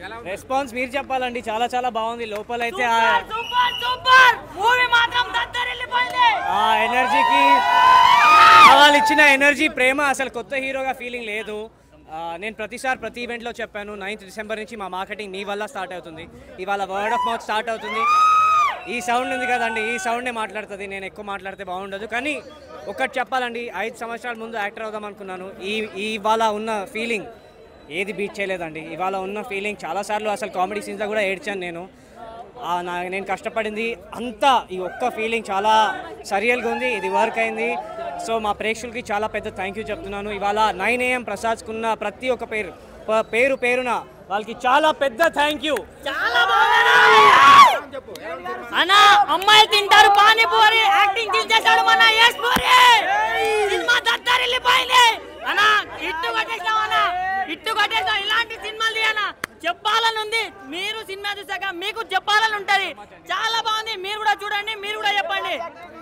Response మీరు చెప్పాలండి చాలా చాలా బాగుంది లోపల అయితే ఆ- సూపర్ సూపర్ మూవీ మాత్రం దద్దరిల్లిపోయింది ఆ ఎనర్జీకి వాళ్ళు ఇచ్చిన ఎనర్జీ ప్రేమ అసలు కొత్త హీరోగా ఫీలింగ్ లేదు ఆ, నేను ప్రతిసారి ప్రతి ఈవెంట్లో చెప్పాను నైన్త్ డిసెంబర్ నుంచి మా మార్కెటింగ్ మీ వల్ల స్టార్ట్ అవుతుంది ఇవాళ వర్డ్ ఆఫ్ మౌత్ స్టార్ట్ అవుతుంది ఈ సౌండ్ ఉంది కదండి ఈ సౌండే మాట్లాడుతుంది నేను ఎక్కువ మాట్లాడితే బాగుండదు కానీ ఒకటి చెప్పాలండి ఐదు సంవత్సరాల ముందు యాక్టర్ అవుదాం అనుకున్నాను ఈ ఈ ఇవాళ ఉన్న ఫీలింగ్ ఏది బీట్ చేయలేదండి ఇవాళ ఉన్న ఫీలింగ్ చాలాసార్లు అసలు కామెడీ సీన్స్లో కూడా ఏడ్చాను నేను ఆ, నా నేను కష్టపడింది అంతా ఈ ఒక్క ఫీలింగ్ చాలా సరియల్గా ఉంది ఇది వర్క్ అయింది సో మా ప్రేక్షకులకి చాలా పెద్ద థ్యాంక్ యూ చెప్తున్నాను ఇవాళ నైన్ ఏఎం ప్రసాద్కున్న ప్రతి ఒక్క పేరు ప- పేరు పేరున వాళ్ళకి చాలా పెద్ద థ్యాంక్ యూ చాలా బాగుందన్నా అన్న అమ్మాయిలు తింటారు పానీపూరి యాక్టింగ్ చేశాడు మన యశ్ పూరి సినిమా దద్దరిల్లిపోయింది అన్న ఇట్టు కొట్టేసాం అన్న ఇట్టు కొట్టేసాం ఇలాంటి సినిమాలు తీయనా చెప్పాలని ఉంది మీరు సినిమా చూసాక మీకు చెప్పాలని ఉంటది చాలా బాగుంది మీరు కూడా చూడండి మీరు కూడా చెప్పండి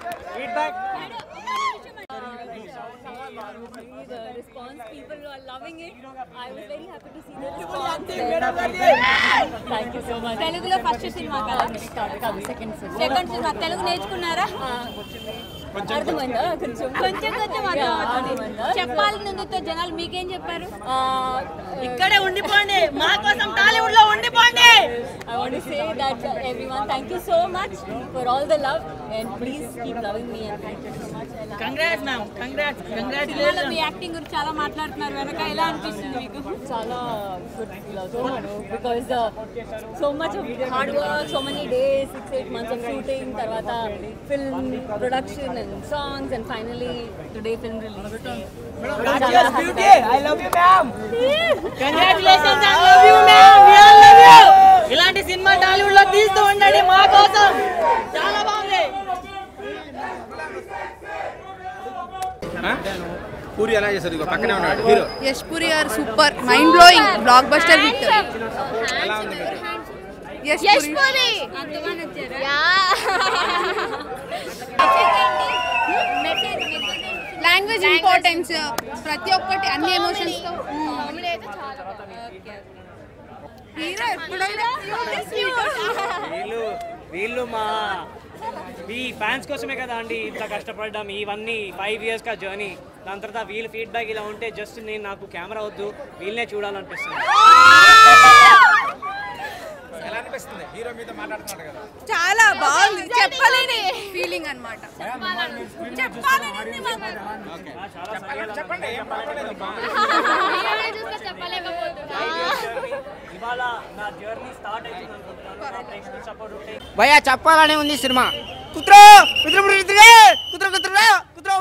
the response. People are loving it. I was very happy to see the response. Thank you so much. తెలుగులో ఫస్ట్ సినిమా కదండి కాదు సెకండ్ సినిమా సెకండ్ సినిమా తెలుగు నేర్చుకున్నారా అర్థమైందా కొంచెం కొంచెం కొంచెం అర్థమవుతుంది చెప్పాలి నుండితో జనాలు మీకేం చెప్పారు ఇక్కడే ఉండిపోండి మా కోసం టాలీవుడ్ లో ఉండిపోండి I want to say that uh, everyone, thank you so much for all the love and please keep loving me and thank you so much. I love congrats ma'am congrats సినిమాలో కంగ్రాట్యులేషన్ మీ acting గురించి చాలా మాట్లాడుతున్నారు వెనక ఎలా అనిపిస్తుంది మీకు చాలా గుడ్ ఫీల్ అవుతుంది because so much hard work so many days six eight months of shooting తర్వాత film production and songs and finally today film release congratulations I love you ma'am we all love you ఇలాంటి సినిమా టాలీవుడ్ లో తీస్తూ ఉండండి మా కోసం చాలా బాగుంది పూరి ఎలా చేశారు ఇగో పక్కనే ఉన్నాడు హీరో యష్ పురి గారు super mind blowing blockbuster hit Yash Puri language importance ప్రతి ఒక్కటి అన్ని ఎమోషన్స్ తో హీరో ఎప్పుడైనా వీళ్ళు వీళ్ళు మా ఈ ఫ్యాన్స్ కోసమే కదా అండి ఇంత కష్టపడ్డాం ఇవన్నీ ఫైవ్ ఇయర్స్ కా జర్నీ దాని తర్వాత వీళ్ళ ఫీడ్బ్యాక్ ఇలా ఉంటే జస్ట్ నేను నాకు కెమెరా వద్దు వీళ్ళనే చూడాలనిపిస్తుంది ఎలా అనిపిస్తుంది హీరో మీతో మాట్లాడుతున్నాడు కదా చాలా బాగుంది చెప్పలేని ఫీలింగ్ అన్నమాట చెప్పాలని చెప్పండి ఏం పర్వాలేదు ఇవాళ నా జర్నీ స్టార్ట్ అవుతుంది అనుకుంటున్నాను నా ప్రేక్షకుల సపోర్ట్ ఉంటే భయ్యా చెప్పాలనే ఉంది సినిమా కుత్రో కుత్ర కుత్ర కుత్ర కుత్ర కుత్ర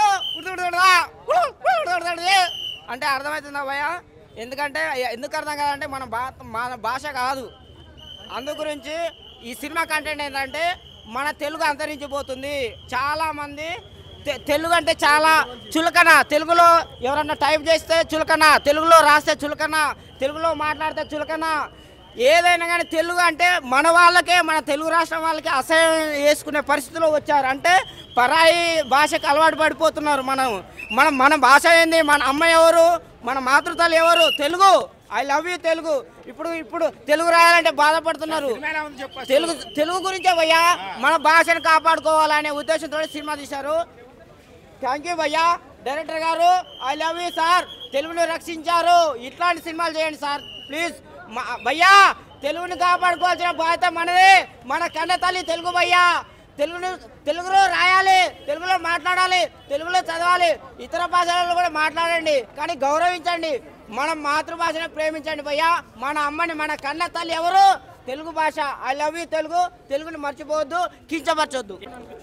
కుత్ర అంటే అర్థమవుతుందా భయ్య ఎందుకంటే ఎందుకు అర్థం కాదంటే మన భా మన భాష కాదు అందు గురించి ఈ సినిమా కంటెంట్ ఏంటంటే మన తెలుగు అంతరించిపోతుంది చాలామంది తె- తెలుగు అంటే చాలా చులకన తెలుగులో ఎవరన్నా టైప్ చేస్తే చులకన తెలుగులో రాస్తే చులకన తెలుగులో మాట్లాడితే చులకన ఏదైనా కానీ తెలుగు అంటే మన వాళ్ళకే మన తెలుగు రాష్ట్రం వాళ్ళకి అసహ్యం వేసుకునే పరిస్థితిలో వచ్చారు అంటే పరాయి భాషకు అలవాటు పడిపోతున్నారు మనం మనం మన భాష ఏంది మన అమ్మ ఎవరు మన మాతృతలు ఎవరు Telugu I love you Telugu ఇప్పుడు ఇప్పుడు తెలుగు రాయాలంటే బాధపడుతున్నారు ఎలా ఉంది చెప్పు తెలుగు తెలుగు గురించే భయ్యా మన భాషను కాపాడుకోవాలనే ఉద్దేశంతో సినిమా తీశారు థ్యాంక్ యూ భయ్యా డైరెక్టర్ గారు ఐ లవ్ యూ సార్ తెలుగుని రక్షించారు ఇట్లాంటి సినిమాలు చేయండి సార్ ప్లీజ్ భయ్యా తెలుగుని కాపాడుకోవాల్సిన బాధ్యత మనది మన కన్న తల్లి తెలుగు భయ్యా తెలుగును తెలుగులో రాయాలి తెలుగులో మాట్లాడాలి తెలుగులో చదవాలి ఇతర భాషలలో కూడా మాట్లాడండి కానీ గౌరవించండి మన మాతృభాషను ప్రేమించండి భయ్యా మన అమ్మని మన కన్న తల్లి ఎవరు తెలుగు భాష ఐ లవ్ యూ తెలుగు తెలుగుని మర్చిపోవద్దు కించపరచొద్దు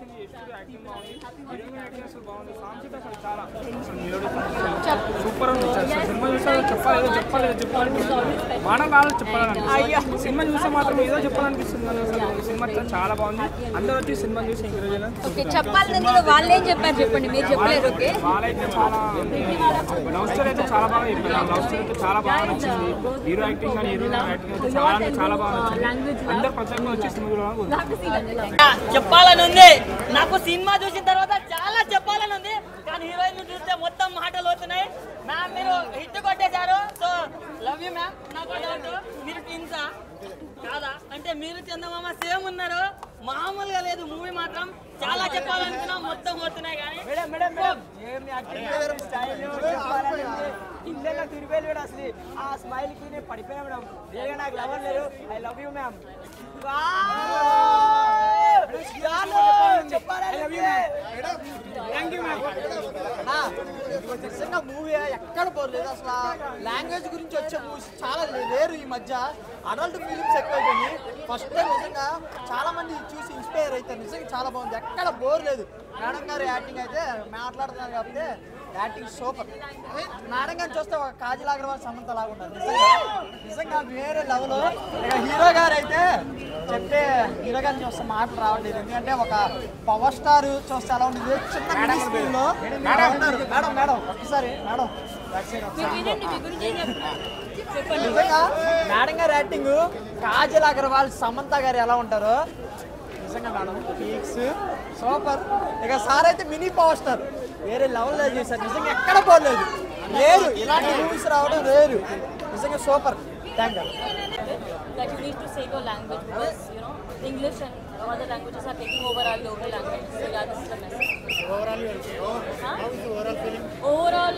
సూపర్ ఉంది అసలు సినిమా చూసా చెప్పాలి ఏదో చెప్పాలి ఏదో చెప్పాలనిపిస్తుంది మనం కావాలి చెప్పాలనిపిస్తుంది సినిమా చూస్తే మాత్రం ఏదో చెప్పాలనిపిస్తుంది అని అసలు ఈ సినిమా చాలా బాగుంది అందరూ వచ్చి సినిమా చూసి ఎంకరేజ్ చేయాలి ఓకే చెప్పాలి వాళ్ళు ఏం చెప్పారు చెప్పండి మీరు చెప్పలేరు ఓకే వాళ్ళైతే చాలా లవ్ స్టోరీ అయితే చాలా బాగా చెప్పారు లవ్ స్టోరీ అయితే చాలా బాగా నచ్చింది హీరో యాక్టింగ్ కానీ హీరో యాక్టింగ్ అయితే చాలా అంటే చాలా బాగా నచ్చింది అందరు ప్రత్యేకంగా వచ్చి సినిమా చూడాలని చెప్పాలని ఉంది నాకు సినిమా చూసిన తర్వాత చాలా చెప్పాలని ఉంది కానీ హీరోయిన్ చూస్తే మొత్తం మాటలు అవుతున్నాయి మ్యామ్ మీరు హిట్ కొట్టేశారు సో లవ్ యూ మ్యామ్ నాకు డౌట్ మీరు ట్విన్స్ మీరు చందమామ సేమ్ ఉన్నారు మామూలుగా లేదు మూవీ మాత్రం చాలా చెప్పాలనుకున్నా మొత్తం పోతున్నాయి కానీ మేడం మేడం మేడం ఏం యాక్టింగ్ స్టైల్ ఇల్లు తిరిగిపోయి అసలు ఆ స్మైల్ కి నేను పడిపోయినా మేడం రియల్గా నాకు లవర్ లేదు ఐ లవ్ యూ మ్యామ్ నిజంగా మూవీ ఎక్కడ పోలేదు అసలు లాంగ్వేజ్ గురించి వచ్చే మూవీస్ చాలా లేరు ఈ మధ్య అడల్ట్ ఫిలిమ్స్ ఎక్కువైపోయింది ఫస్ట్ టైం నిజంగా చాలా మంది చూసి ఇన్స్పైర్ అవుతారు నిజంగా చాలా బాగుంది ఎక్కడ బోర్ లేదు మేడం గారు యాక్టింగ్ అయితే మాట్లాడుతున్నారు కాబట్టి యాక్టింగ్ సూపర్ మేడం గారిని చూస్తే ఒక కాజల్ అగర్వాల్ సమంత లాగా ఉంటుంది నిజంగా నిజంగా వేరే లెవెల్ ఇక హీరో గారు అయితే చెప్తే హీరో గారిని చూస్తే మాటలు రావట్లేదు ఎందుకంటే ఒక పవర్ స్టార్ చూస్తే ఎలా ఉంటుంది చిన్న మినీ స్క్రీన్ లో మేడం మేడం ఒకసారి మేడం back side ఒకసారి. మీరు వినండి మీ గురించి ఏం చెప్తున్నారు చెప్పండి నిజంగా మేడం గారి యాక్టింగ్ కాజల్ అగర్వాల్ సమంత గారు ఎలా ఉంటారో నిజంగా మేడం పీక్స్ సూపర్ ఇక సార్ అయితే మినీ పవర్ స్టార్ వేరే లెవెల్లో చేశారు నిజంగా ఎక్కడ పోలేదు లేదు ఇలాంటి మూవీస్ రావడం లేదు నిజంగా super thank you that you need to save your language because you know English and other languages are taking over our local language. So yeah, this is the message. Overall, huh? overall feeling? Overall,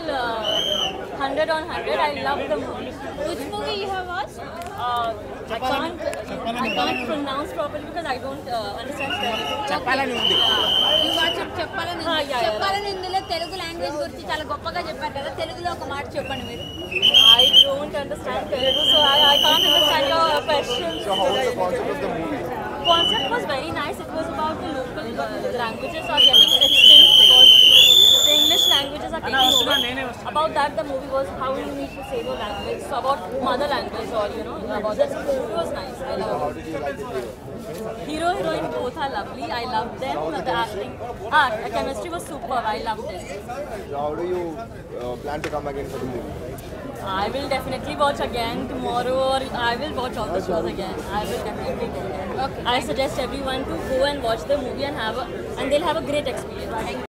uh, hundred on hundred. I love the movie. Which movie you have watched? Uh, I can't. I can't pronounce properly because I don't uh, understand Telugu. చెప్పాలని ఉంది ఈ మాట చెప్ప- చెప్పాలని ఉంది. Ah, yeah, yeah. చెప్పాలని ఇందులో Telugu language గురించి చాలా గొప్పగా చెప్పారు కదా తెలుగులో ఒక మాట చెప్పండి మీరు I don't understand Telugu, so I, I can't understand your question. So how was the concept of the movie? Concept was very nice. It was about the local uh, languages are getting extinct because the English languages are taking over. About that, the movie was how you need to save your language. So about mother language or you know about that. It was nice. I loved it. Hero heroine both are lovely. I loved them. The acting, ah, the chemistry was super. I loved it. How do you uh, plan to come again for the movie? I will definitely watch again tomorrow or I will watch all the shows again. I will definitely go again. I suggest everyone to go and watch the movie and have a and they'll have a great experience.